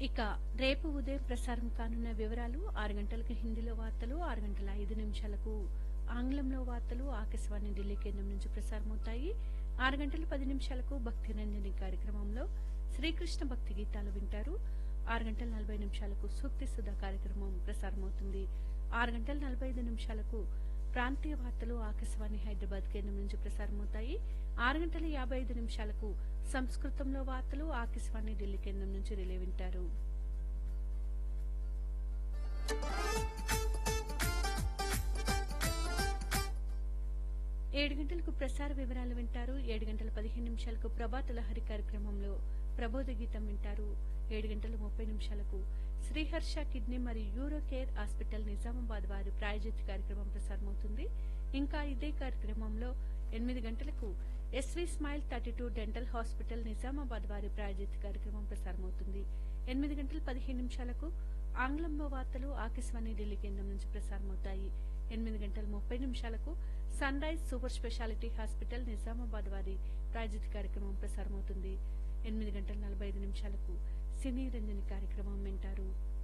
ఇక రేపు ఉదయం ప్రసారం కానున్న వివరాలు ఆరు గంటలకు హిందీలో వార్తలు ఆరు గంటల ఐదు నిమిషాలకు ఆంగ్లంలో వార్తలు ఆకాశవాణి ఢిల్లీ కేంద్రం నుంచి ప్రసారమవుతాయి ఆరు గంటల పది నిమిషాలకు భక్తి రంజని కార్యక్రమంలో శ్రీకృష్ణ భక్తి గీతాలు వింటారు ఆరు గంటల నలభై నిమిషాలకు సూక్తి సుధా కార్యక్రమం ప్రసారమవుతుంది ఆరు గంటల నలభై ఐదు నిమిషాలకు ప్రాంతీయ వార్తలు ఆకాశవాణి హైదరాబాద్ కేంద్రం నుంచి ప్రసారమవుతాయి ఆరు గంటల యాభై ఐదు నిమిషాలకు సంస్కృతంలో వార్తలు ఆకాశవాణి ఢిల్లీ కేంద్రం నుంచి రిలే వింటారు ఏడు గంటలకు ప్రసార వివరాలు వింటారు ఏడు గంటల పదిహేను నిమిషాలకు ప్రభాత లహరి కార్యక్రమంలో ప్రబోధ గీతం వింటారు ఏడు గంటల ముప్పై నిమిషాలకు శ్రీహర్ష కిడ్నీ మరియు యూరో కేర్ హాస్పిటల్ నిజామాబాద్ వారి ప్రాయోజిత కార్యక్రమం ప్రసారమవుతుంది ఇంకా ఇదే కార్యక్రమంలో ఎనిమిది గంటలకు SV smile thirty two dental hospital Nizamabad వారి ప్రాయోజిత కార్యక్రమం ప్రసారమవుతుంది ఎనిమిది గంటల పదిహేను నిమిషాలకు ఆంగ్లంలో వార్తలు ఆకాశవాణి ఢిల్లీ కేంద్రం నుంచి ప్రసారమవుతాయి ఎనిమిది గంటల ముప్పై నిమిషాలకు sunrise super speciality hospital Nizamabad వారి ప్రాయోజిత కార్యక్రమం ప్రసారమవుతుంది ఎనిమిది గంటల నలభై ఐదు నిమిషాలకు సినీ రంజని కార్యక్రమం వింటారు